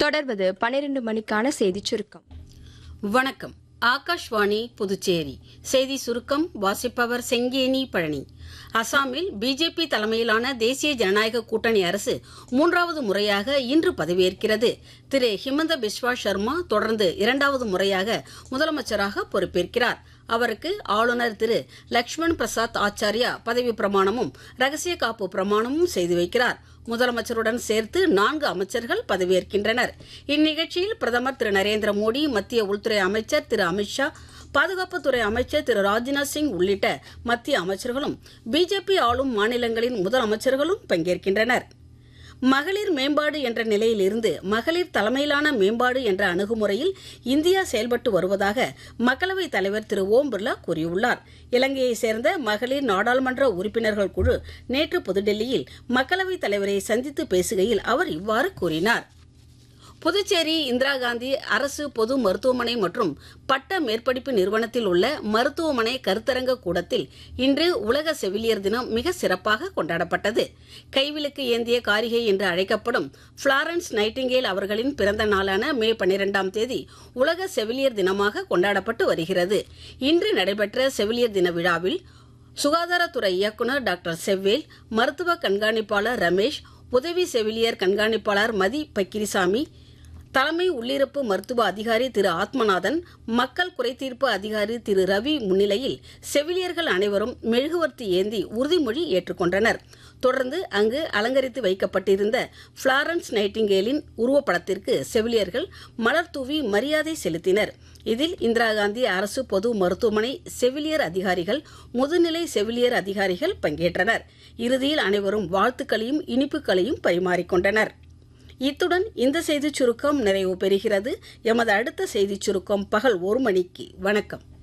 தொடர்வது பனிரெண்டு மணிக்கான செய்திச் சுருக்கம் வணக்கம் ஆகாஷ்வாணி புதுச்சேரி செய்தி சுருக்கம் வாசிப்பவர் செங்கேனி பழனி அசாமில் பிஜேபி தலைமையிலான தேசிய ஜனநாயக கூட்டணி அரசு மூன்றாவது முறையாக இன்று பதவியேற்கிறது திரு ஹிமந்த பிஸ்வா சர்மா தொடர்ந்து இரண்டாவது முறையாக முதலமைச்சராக பொறுப்பேற்கிறார் அவருக்கு ஆளுநர் திரு லக்ஷ்மண் பிரசாத் ஆச்சாரியா பதவி பிரமாணமும் ரகசிய காப்பு பிரமாணமும் செய்து வைக்கிறார் முதலமைச்சருடன் சேர்த்து நான்கு அமைச்சர்கள் பதவியேற்கின்றனர் இந்நிகழ்ச்சியில் பிரதமர் திரு நரேந்திர மோடி மத்திய உள்துறை அமைச்சர் திரு அமித்ஷா பாதுகாப்புத்துறை அமைச்சர் திரு ராஜ்நாத் சிங் உள்ளிட்ட மத்திய அமைச்சர்களும் பிஜேபி ஆளும் மாநிலங்களின் முதலமைச்சர்களும் பங்கேற்கின்றனர் மகளிர் மேம்பாடு என்ற நிலையிலிருந்து மகளிர் தலைமையிலான மேம்பாடு என்ற அணுகுமுறையில் இந்தியா செயல்பட்டு வருவதாக மக்களவைத் தலைவர் திரு ஓம் பிர்லா கூறியுள்ளார் இலங்கையைச் சேர்ந்த மகளிர் நாடாளுமன்ற உறுப்பினர்கள் குழு நேற்று புதுடெல்லியில் மக்களவைத் தலைவரை சந்தித்து பேசுகையில் அவர் இவ்வாறு கூறினார் புதுச்சேரி இந்திரா காந்தி அரசு பொது மருத்துவமனை மற்றும் பட்ட மேற்படிப்பு நிறுவனத்தில் உள்ள மருத்துவமனை கருத்தரங்க கூடத்தில் இன்று உலக செவிலியர் தினம் மிக சிறப்பாக கொண்டாடப்பட்டது கைவிளக்கு ஏந்திய காரிகை என்று அழைக்கப்படும் பிளாரன்ஸ் நைட்டிங்கேல் அவர்களின் பிறந்த நாளான மே பன்னிரெண்டாம் தேதி உலக செவிலியர் தினமாக கொண்டாடப்பட்டு வருகிறது இன்று நடைபெற்ற செவிலியர் தின விழாவில் சுகாதாரத்துறை இயக்குநர் டாக்டர் செவ்வேல் மருத்துவ கண்காணிப்பாளர் ரமேஷ் உதவி செவிலியர் கண்காணிப்பாளர் மதி பக்கிரிசாமி தலைமை உள்ளிருப்பு மருத்துவ அதிகாரி திரு ஆத்மநாதன் மக்கள் குறைதீர்ப்பு அதிகாரி திரு ரவி முன்னிலையில் செவிலியர்கள் அனைவரும் மெழுகுவர்த்தி ஏந்தி உறுதிமொழி ஏற்றுக்கொண்டனர் தொடர்ந்து அங்கு அலங்கரித்து வைக்கப்பட்டிருந்த பிளாரன்ஸ் நைட்டிங்கேலின் உருவப்படத்திற்கு செவிலியர்கள் மலர் தூவி மரியாதை செலுத்தினர் இதில் இந்திரா காந்தி அரசு பொது மருத்துவமனை செவிலியர் அதிகாரிகள் முதுநிலை செவிலியர் அதிகாரிகள் பங்கேற்றனர் இறுதியில் அனைவரும் வாழ்த்துக்களையும் இனிப்புகளையும் பரிமாறிக்கொண்டனர் இத்துடன் இந்த செய்திச் சுருக்கம் நிறைவு பெறுகிறது எமது அடுத்த செய்திச் சுருக்கம் பகல் ஒரு மணிக்கு வணக்கம்